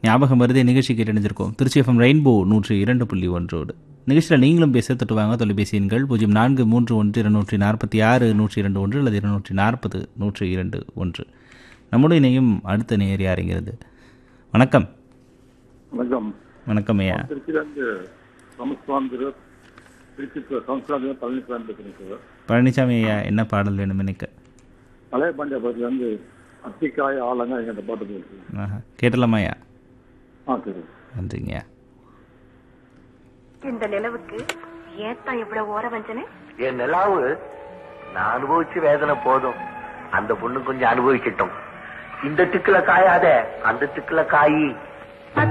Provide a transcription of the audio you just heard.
ஞாபகம் வருதே நிகழ்ச்சி கேட்டணிஞ்சிருக்கோம் திருச்சி எஃப்எம் ரெயின்போ நூற்றி இரண்டு புள்ளி ஒன்றோடு நிகழ்ச்சியில் நீங்களும் பேச தொட்டுவாங்க தொலைபேசி எண்கள் பூஜ்ஜியம் நான்கு மூன்று ஒன்று இருநூற்றி நாற்பத்தி ஆறு நூற்றி இரண்டு ஒன்று அல்லது இருநூற்றி நாற்பது நூற்றி இரண்டு ஒன்று நம்முடைய இணையும் அடுத்த நேர் யாருங்கிறது வணக்கம் வணக்கம் வணக்கம் ஐயா திருச்சியிலேருந்து ராமசுவாமி திரு திருச்சி சம்ஸ்கிருத பழனிசாமி பேசுகிறேன் சார் பழனிசாமி ஐயா என்ன பாடல் வேணும் எனக்கு பழைய பாண்டிய படத்துலேருந்து அத்திக்காய ஆலங்க எங்கிட்ட பாட்டு போயிருக்கு ஆஹா கேட்டலாமா ஐயா ஆ சரி நன்றிங்க ஐயா இந்த நிலவுக்கு ஏத்தான் இவ்வளவு ஓர வஞ்சனை என் நிலாவு நான் அனுபவிச்ச வேதனை போதும் அந்த பொண்ணு கொஞ்சம் அனுபவிக்கட்டும் இந்த திக்குல காயாத அந்த திக்குல காயி